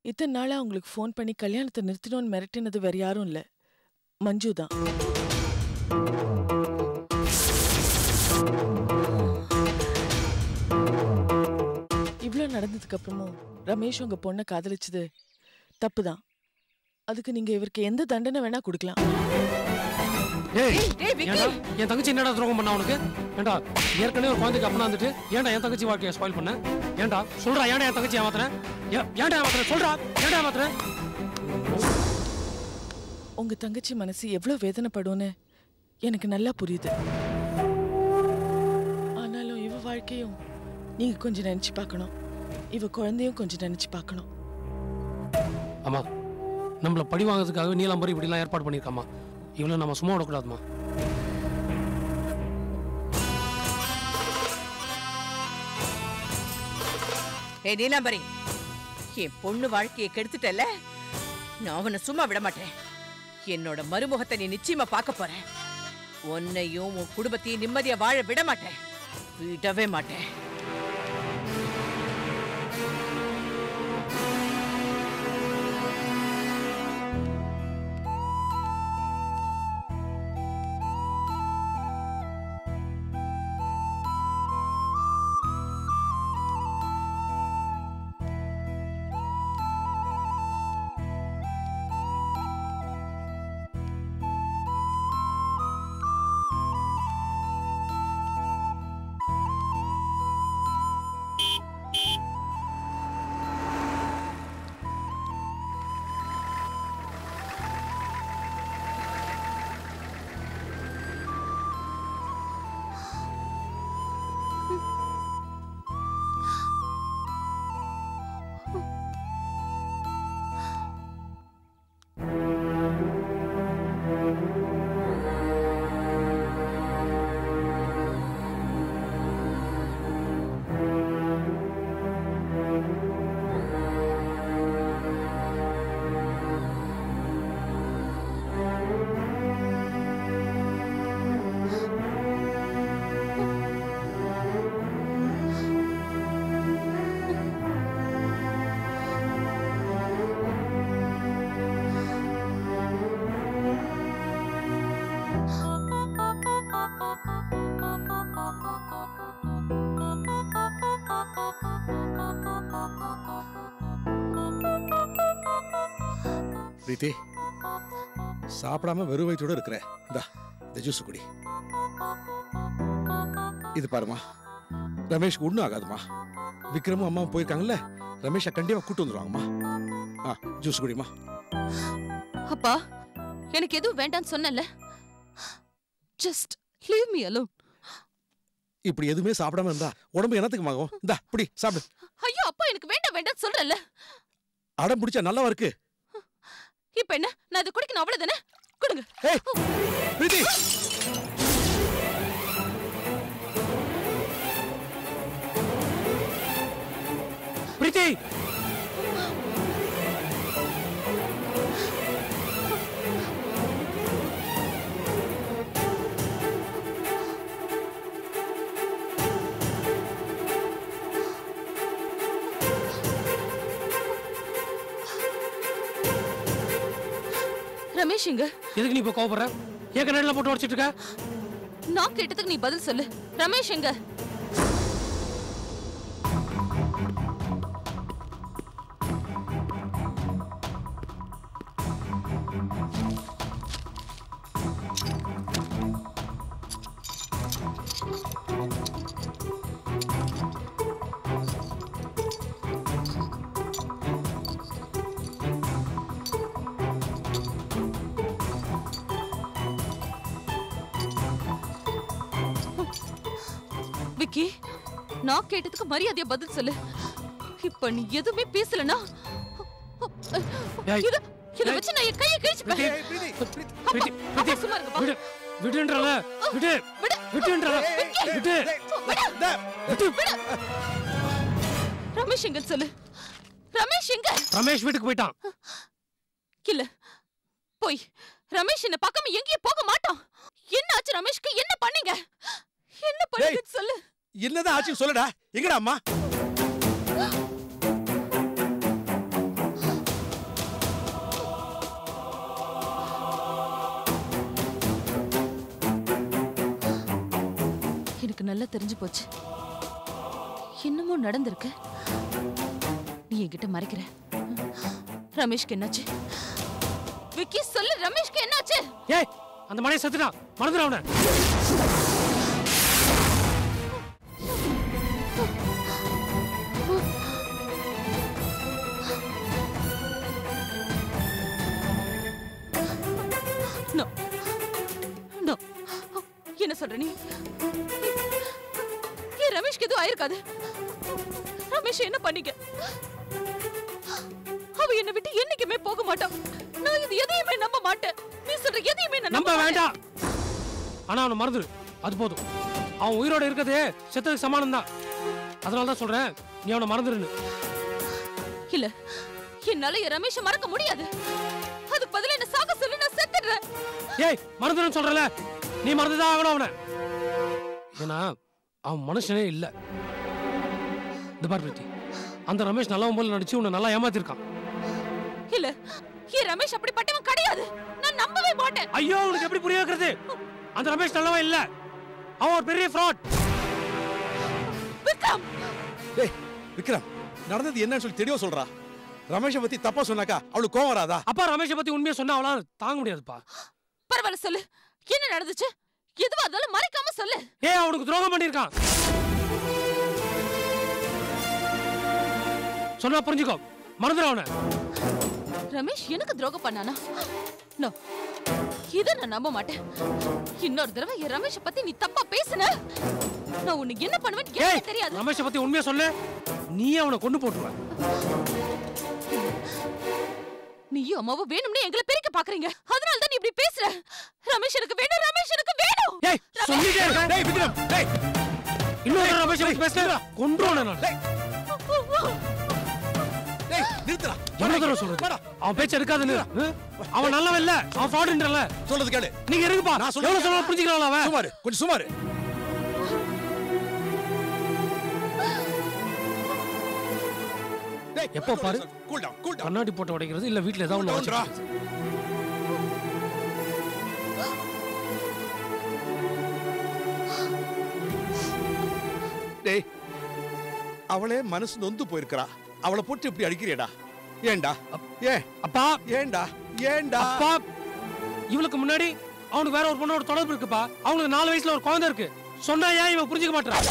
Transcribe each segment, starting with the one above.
இத்தனை நாளா உங்களுக்கு ஃபோன் பண்ணி கல்யாணத்தை நிறுத்தணும்னு மிரட்டினது வேற யாரும் இல்ல மஞ்சு தான் இவ்ளோ நடந்ததுக்கு அப்புறமும் ரமேஷ் உங்க பொண்ணை காதலிச்சது தப்புதான் அதுக்கு நீங்க இவருக்கு எந்த தண்டனை வேணா கொடுக்கலாம் ஏய் டேய் விக்கி ஏன்டா என் தங்கச்சி என்னடா துரோகம் பண்ணா உனக்கு ஏன்டா ஏற்கனவே ஒரு குழந்தைக்கு அப்பனா வந்துட்டு ஏன்டா என் தங்கச்சி வாழ்க்கையை ஸ்பாயில் பண்ண ஏன்டா சொல்றா ஏன்டா என் தங்கச்சி ஏமாத்துற ஏ- ஏன்டா ஏமாத்துற சொல்றா ஏன்டா ஏமாத்துற உங்க தங்கச்சி மனசு எவ்வளவு வேதனைப்படும்னு எனக்கு நல்லா புரியுது ஆனாலும் இவ வாழ்க்கையும் நீங்க கொஞ்சம் நினைச்சு பார்க்கணும் இவ குழந்தையும் கொஞ்சம் நினைச்சு பார்க்கணும் அம்மா நம்மள பழி வாங்குறதுக்காக நீலாம்பரி இப்படிலாம் ஏற்பாடு பண்ணியிருக்காம்மா இவளை நம்ம சும்மா விடக்கூடாதுமா ஏய் நீலாம்பரி என் பொண்ணு வாழ்க்கையை கெடுத்துட்டல நான் அவனை சும்மா விட மாட்டேன் என்னோட மருமுகத்தை நீ நிச்சயமா பார்க்க போற உன்னையும் உன் குடும்பத்தையும் நிம்மதியா வாழ விட மாட்டேன் விடவே மாட்டேன் பிரீத்தி சாப்பிடாம வெறும் வயிற்றோட இருக்கிற இந்தா இந்த ஜூஸ் குடி இது பாருமா ரமேஷ்க்கு ஒன்றும் ஆகாதுமா விக்ரமும் அம்மாவும் போயிருக்காங்கல்ல ரமேஷை கண்டிப்பா கூட்டு வந்துருவாங்கம்மா ஆ ஜூஸ் குடிமா அப்பா எனக்கு எதுவும் வேண்டாம்னு சொன்னல ஜஸ்ட் லீவ் மீ அலோன் இப்படி எதுவுமே சாப்பிடாம இருந்தா உடம்பு என்னத்துக்கு ஆகும் இந்தா இப்படி சாப்பிடு ஐயோ அப்பா எனக்கு வேண்டாம் வேண்டாம் சொல்றல அடம் பிடிச்சா நல்லாவா இருக்கு இப்ப என்ன நான் இது குடிக்கணும் அவ்வளவுதானே கொடுங்க ஏய் பிரீத்தி பிரீத்தி ரமேஷ் இங்க எதுக்கு நீ இப்போ கோவப்படுற ஏன் கண்ணாடிலாம் போட்டு உடச்சிட்டு இருக்க நான் கேட்டதுக்கு நீ பதில் சொல்லு ரமேஷ் எங்க விக்கி நான் கேட்டதுக்கு மரியாதையா பதில் சொல்லு இப்ப நீ எதுவுமே பேசலனா ஏய், இத இத ஏய். வச்சு நான் என் கையை கிழிச்சுப்பேன் ஏய், பிரீத்தி பிரீத்தி பிரீத்தி அப்பா பிரீத்தி சும்மா இருங்கப்பா விடு விடுன்றல விடு விடு விடுன்றல விடு விடு ரமேஷ் எங்க சொல்லு ரமேஷ் எங்க ரமேஷ் வீட்டுக்கு போயிட்டான் இல்ல போய் ரமேஷ் என்ன பார்க்காம எங்கேயும் போக மாட்டான் என்ன ஆச்சு ரமேஷ்க்கு என்ன பண்ணீங்க என்ன பண்ணீங்க சொல்லு என்னதான் ஆச்சு சொல்லுடா எங்கடா அம்மா எனக்கு நல்லா தெரிஞ்சு போச்சு என்னமோ நடந்திருக்கு நீ என்கிட்ட மறைக்கிற ரமேஷ்க்கு என்னாச்சு விக்கி சொல்லு ரமேஷ்க்கு என்னாச்சு ஏய் அந்த மனையை செத்துட்டான் மறந்துடு அவனை நோ நோ என்ன சொல்ற நீ ஏன் ரமேஷ்க்கு எதுவும் ஆயிருக்காது ரமேஷ் என்ன பண்ணீங்க அவ என்னை விட்டு என்னைக்குமே போக மாட்டான் நான் இது எதையுமே நம்ப மாட்டேன் நீ சொல்ற எதையுமே நான் நம்ப நம்ப மாட்டேன். வேண்டாம் ஆனா அவனை மறந்துடு அது போதும் அவன் உயிரோட இருக்கிறதே செத்ததுக்கு சமானம் தான் அதனால தான் சொல்றேன் நீ அவனை மறந்துடுன்னு இல்ல என்னால என் ரமேஷ மறக்க முடியாது அதுக்கு பதிலா என்ன சாக சொல்லி நான் செத்துடுறேன் ஏய் மறந்துடுன்னு சொல்றல நீ மறந்துதான் ஆகணும் அவனை ஏன்னா அவன் மனுஷனே இல்ல இந்த பார் பிரீத்தி அந்த ரமேஷ் நல்லவன் போல நடிச்சு உன்னை நல்லா ஏமாத்திருக்கான் இல்ல என் ரமேஷ் அப்படிப்பட்டவன் கிடையாது நான் நம்பவே மாட்டேன் ஐயோ உனக்கு எப்படி புரிய வைக்கிறது அந்த ரமேஷ் நல்லவன் இல்ல அவன் ஒரு பெரிய ஃப்ராட் விக்ரம் டேய் விக்ரம் நடந்தது என்னன்னு சொல்லி தெளிவா சொல்றா ரமேஷை பத்தி தப்பா சொன்னாக்கா அவளுக்கு கோவம் வராதா அப்பா ரமேஷை பத்தி உண்மையை சொன்னா அவளால தாங்க முடியாதுப்பா பரவாயில்ல சொல்லு என்ன நடந்துச்சு எதுவா இருந்தாலும் மறைக்காம சொல்லு ஏய் அவனுக்கு துரோகம் பண்ணிருக்கான் சொன்னா புரிஞ்சுக்கோ மறந்துடு அவனை ரமேஷ் எனக்கு துரோகம் பண்ணானா நோ இத நான் நம்ப மாட்டேன் இன்னொரு தடவை என் ரமேஷ பத்தி நீ தப்பா பேசுன நான் உனக்கு என்ன பண்ணுவேன்னு ஏய் எனக்கு தெரியாது ரமேஷை பத்தி உண்மையை சொல்லு நீயே அவனை கொண்டு போட்டுருவ நீயும் அம்மாவும் வேணும்னே எங்களை பிரிக்க பாக்குறீங்க அதனால தான் நீ இப்படி பேசுற ரமேஷ் எனக்கு வேணும் ரமேஷ் எனக்கு வேணும் ஏய் சொல்லிட்டே இருக்க டேய் விக்ரம் டேய் இன்னொரு ரமேஷை பத்தி பேசுற கொன்றுவானே நான் டேய் டேய் நிறுத்துடா எவ்வளவு தடவை சொல்றது வாடா. அவன் பேச்சு எடுக்காதுன்னு ஆ? அவன் நல்லவன் இல்ல அவன் ஃப்ராடுன்றல சொல்றது கேளு நீங்க இருக்குப்பா நான் சொல்றது எவ்வளவு சொன்னாலும் புரிஞ்சுக்கலாம் அவன் சுமாரு கொஞ்சம் சுமாரு டேய் எப்போ பாரு? கூல் டவுன் கூல் டவுன் கண்ணாடி போட்டு உடைக்கிறது இல்ல வீட்ல ஏதாவது ஒண்ணு டவுன்ரா. வச்சுக்கிறது. டேய் அவளே மனசு நொந்து போயிருக்கறா அவளை போட்டு இப்படி அடிக்கிறியடா ஏன்டா ஏன் அப்பா ஏன்டா ஏன்டா அப்பா இவளுக்கு முன்னாடி அவனுக்கு வேற ஒரு பொண்ணோட தொடர்பு இருக்குப்பா அவங்களுக்கு நாலு வயசுல ஒரு குழந்தை இருக்கு சொன்னா ஏன் இவன் புரிஞ்சுக்க மாட்டான்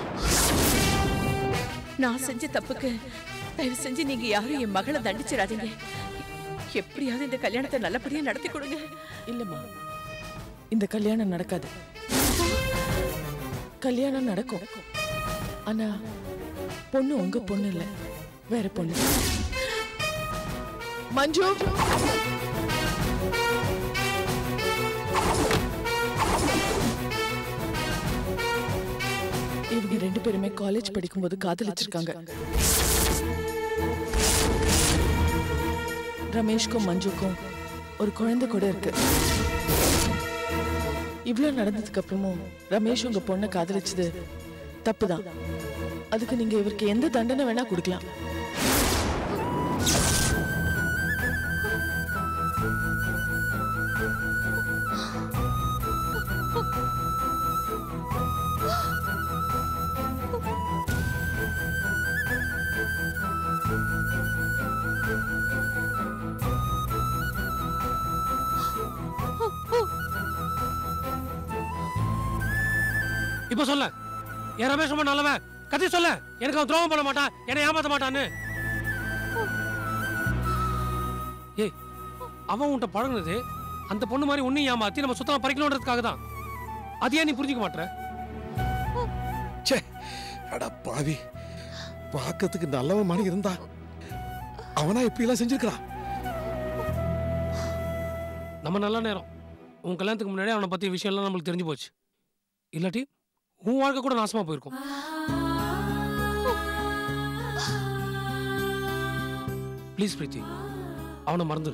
நான் செஞ்ச தப்புக்கு தயவு செஞ்சு நீங்க யாரும் என் மகளை தண்டிச்சிடாதீங்க எப்படியாவது இந்த கல்யாணத்தை நல்லபடியா நடத்தி கொடுங்க இல்லம்மா இந்த கல்யாணம் நடக்காது கல்யாணம் நடக்கும் ஆனா பொண்ணு உங்க பொண்ணு இல்ல வேற பொண்ணு மஞ்சு இவங்க ரெண்டு பேருமே காலேஜ் படிக்கும்போது காதலிச்சிருக்காங்க ரமேஷ்க்கும் மஞ்சுக்கும் ஒரு குழந்தை கூட இருக்கு இவ்ளோ நடந்ததுக்கு அப்புறமும் ரமேஷ் உங்க பொண்ணை காதலிச்சது தப்புதான் அதுக்கு நீங்க இவருக்கு எந்த தண்டனை வேணா கொடுக்கலாம் இப்ப சொல்ல என் ரமேஷ் ரொம்ப நல்லவன் கத்தி சொல்ல எனக்கு அவன் துரோகம் பண்ண மாட்டான் என்னை ஏமாத்த மாட்டான்னு ஏய் அவன் உன்கிட்ட பழகுனது அந்த பொண்ணு மாதிரி உன்னையும் ஏமாத்தி நம்ம சுத்தமா பறிக்கணுன்றதுக்காக தான் அது ஏன் நீ புரிஞ்சுக்க மாட்ற ச்சே அட பாவி பார்க்கறதுக்கு நல்லவன் மாதிரி இருந்தா அவனா இப்படி எல்லாம் செஞ்சிருக்கிறான் நம்ம நல்ல நேரம் உன் கல்யாணத்துக்கு முன்னாடி அவனை பத்திய விஷயம் எல்லாம் நம்மளுக்கு தெரிஞ்சு போச்சு இல்லாட்டி உன் வாழ்க்கை கூட நாசமா போயிருக்கும் ப்ளீஸ் பிரீத்தி அவனை மறந்துரு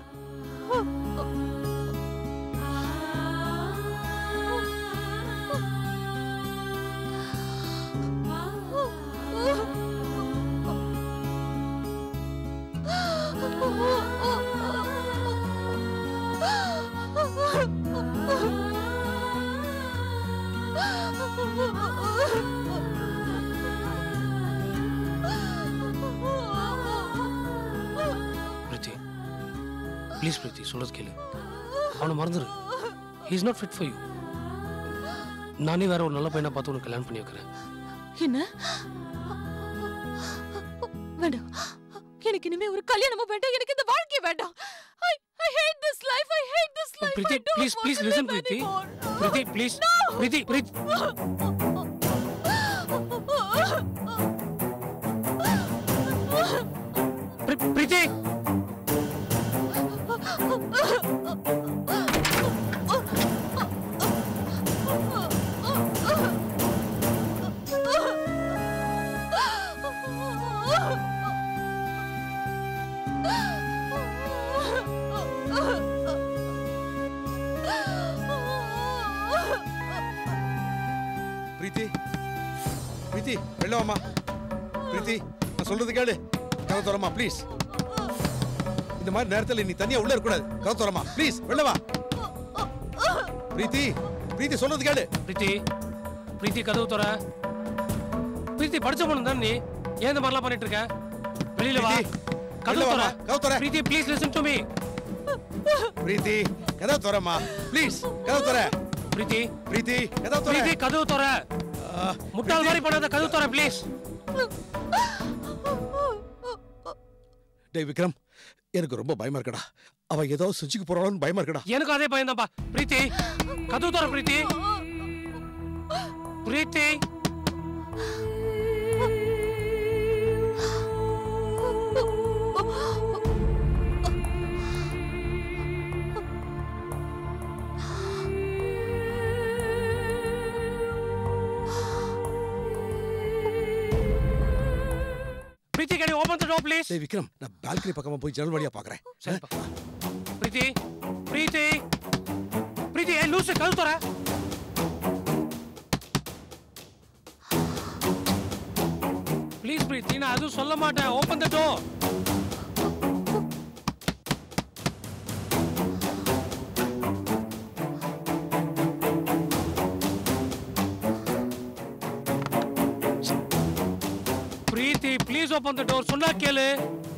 Oh பிரீத்தி ப்ளீஸ் பிரீத்தி சொல்றது கேளு அவனை மறந்துரு he's not fit for you நானே வேற ஒரு நல்ல பையனை பார்த்து உனக்கு கல்யாணம் பண்ணி வைக்கிறேன் என்ன வேண்டாம் எனக்கு இனிமே ஒரு கல்யாணமும் வேண்டாம் எனக்கு இந்த வாழ்க்கை வேண்டாம் I I hate this life. I hate this life. Preethi I don't please want please to listen live Preethi anymore. Preethi please Preethi Preethi பிரி- பிரீத்தி பிரீத்தி பிரீத்தி வெளில வாமா பிரீத்தி நான் சொல்றது கேளு கதை தரமா ப்ளீஸ் இந்த மாதிரி நேரத்துல நீ தனியா உள்ள இருக்க கூடாது கதை தரமா ப்ளீஸ் வெளில வா பிரீத்தி பிரீத்தி சொல்றது கேளு பிரீத்தி பிரீத்தி கதவு தர பிரீத்தி படிச்ச பொண்ணு தான் நீ ஏன் இந்த மாதிரிலாம் பண்ணிட்டு இருக்க வெளியில வா பிரீத்தி, கதவு வெளில தர வாம்மா, கதவு தர. Preethi please listen to me Preethi கதை தரமா ப்ளீஸ் கதை தர பிரீத்தி பிரீத்தி கதை தர பிரீத்தி கதவு தர முட்டாள் மாதிரி பண்ணாத கதவு தர ப்ளீஸ் டேய் விக்ரம் எனக்கு ரொம்ப பயமா இருக்கடா அவ ஏதோ செஞ்சுக்க போறான்னு பயமா இருக்கடா எனக்கு அதே பையன் தான்ப்பா பிரீத்தி கதவு தர Preethi Preethi Preethi can open the door please டேய் விக்ரம் நான் பால்கனி பக்கமா போய் ஜன்னல் வழியா பாக்குறேன் சரிப்பா பிரீத்தி பிரீத்தி பிரீத்தி ஏ லூசு கதவு தர ப்ளீஸ் பிரீத்தி நான் அதுவும் சொல்ல மாட்டேன் open the door Preethi please open the door சொன்னா கேளு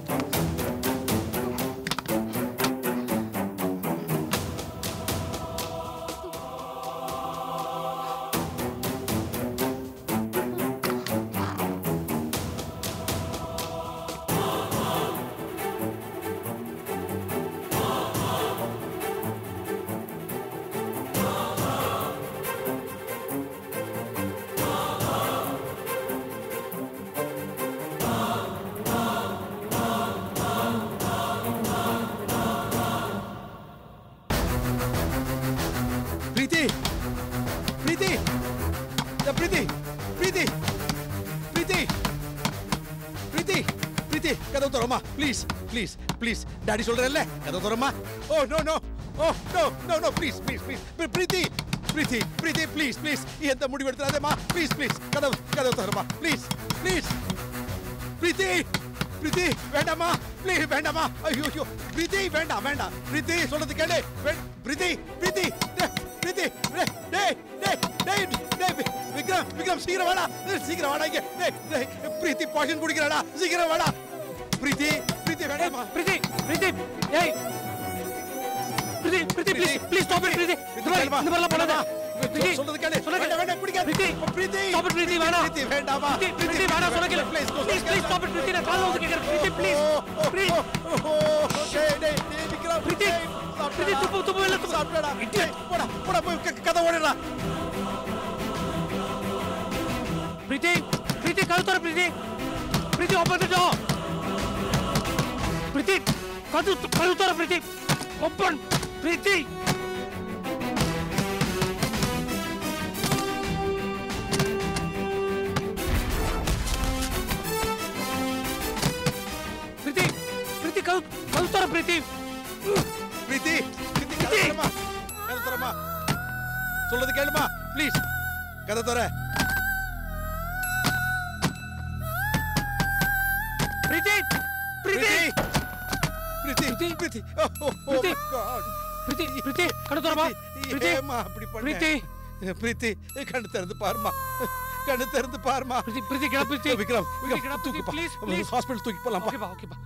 பிரீத்தி பிரீத்தி இந்த பிரீத்தி பிரீத்தி பிரீத்தி பிரீத்தி பிரீத்தி கதவு தரமா ப்ளீஸ் ப்ளீஸ் ப்ளீஸ் டாடி சொல்றேன்ல கதவு தரமா oh no no oh no no no please please please Preethi Preethi Preethi please please எந்த முடிவு எடுத்துறாதேமா ப்ளீஸ் ப்ளீஸ் கதவு கதவு தரமா ப்ளீஸ் ப்ளீஸ் பிரீத்தி பிரீத்தி வேண்டாமா ப்ளீஸ் வேண்டாமா ஐயோ ஐயோ பிரீத்தி வேண்டாம் வேண்டாம் பிரீத்தி சொல்றது கேளு வே- பிரீத்தி பிரீத்தி டேய், பிரீத்தி டேய், டேய் டேய் டேய் டேய் வி- விக்ரம் விக்ரம் சீக்கிரம் வாடா டேய், சீக்கிரம் வாடா இங்க டேய் டேய் பிரீத்தி பாய்சன் குடிக்கிறாடா சீக்கிரம் வாடா பிரீத்தி பிரீத்தி வேண்டாமா பிரீத்தி பிரீத்தி ஏய் Preethi Preethi please please stop it Preethi இந்த மாதிரி இந்த மாதிரிலாம் பண்ணாத பிரீத்தி சொல்றது கேளு சொல்லுங்க. வேண்டாம் வேண்டாம் குடிக்காத பிரீத்தி பிரீத்தி ஸ்டாப் இட் பிரீத்தி வேணாம் பிரீத்தி வேண்டாமா பிரீத்தி பிரீத்தி வேணாம் சொல்ல கேளு please please please stop it Preethi நான் கால்ல வந்து கேக்குறேன் பிரீத்தி ப்ளீஸ் ப்ளீஸ் டேய் டேய் டேய் விக்ரம் பிரீத்தி டேய், பிரீத்தி துப்பு துப்பு இல்ல துப்பு சாப்பிட்டடா Idiot. போடா போடா போய் க- கதை ஓடிடா பிரீத்தி பிரீத்தி கதவு தர பிரீத்தி பிரீத்தி ஓபன் தி டோர் பிரீத்தி கதவு கதவு தர பிரீத்தி ஓபன் பிரீத்தி பிரீத்தி பிரீத்தி கதவு கதவு தர பிரீத்தி பிரீத்தி பிரீத்தி கதை தரமா கதை தரமா சொல்றது கேளுமா ப்ளீஸ் கதை தர பிரீத்தி பிரீத்தி பிரீத்தி பிரீத்தி பிரீத்தி ஓ ஓ பிரீத்தி. காட் பிரீத்தி பிரீத்தி கண்ணு தரமா பிரீத்தி ஏமா அப்படி பண்ண பிரீத்தி பிரீத்தி கண்ணு திறந்து பாருமா கண்ணு திறந்து பாருமா பிரீத்தி பிரீத்தி கிளா பிரீத்தி விக்ரம் பிரீத்தி, விக்ரம் கிளா, தூக்குப்பா please, please. ஹாஸ்பிடல் தூக்கி போலாம்ப்பா ஓகேப்பா ஓகேப்பா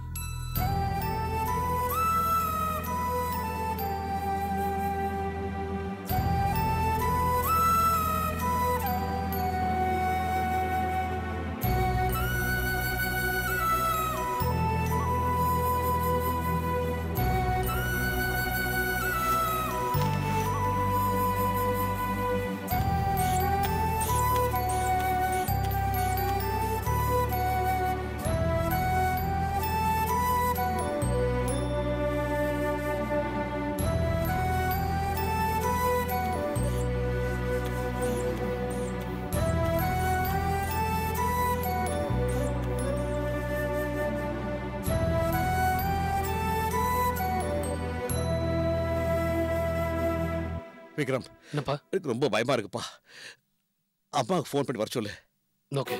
விக்ரம் என்னப்பா எனக்கு ரொம்ப பயமா இருக்குப்பா அம்மாவுக்கு ஃபோன் பண்ணி வர சொல்லு ஓகே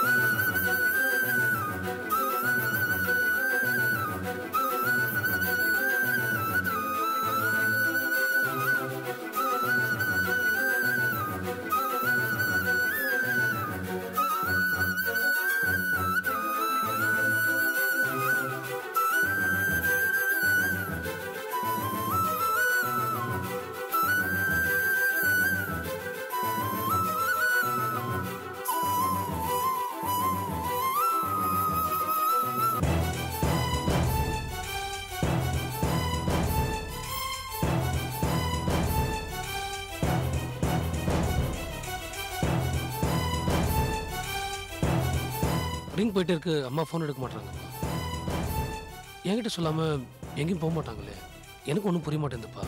ரிங் போயிட்டு இருக்கு அம்மா ஃபோன் எடுக்க மாட்டாங்க என்கிட்ட சொல்லாம எங்கேயும் போக மாட்டாங்களே எனக்கு ஒன்றும் புரிய மாட்டேங்குதுப்பா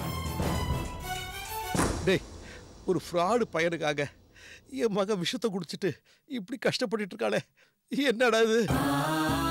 டேய் ஒரு ஃப்ராடு பையனுக்காக என் மகன் விஷத்தை குடிச்சிட்டு இப்படி கஷ்டப்பட்டுட்டு இருக்காளே என்னடா இது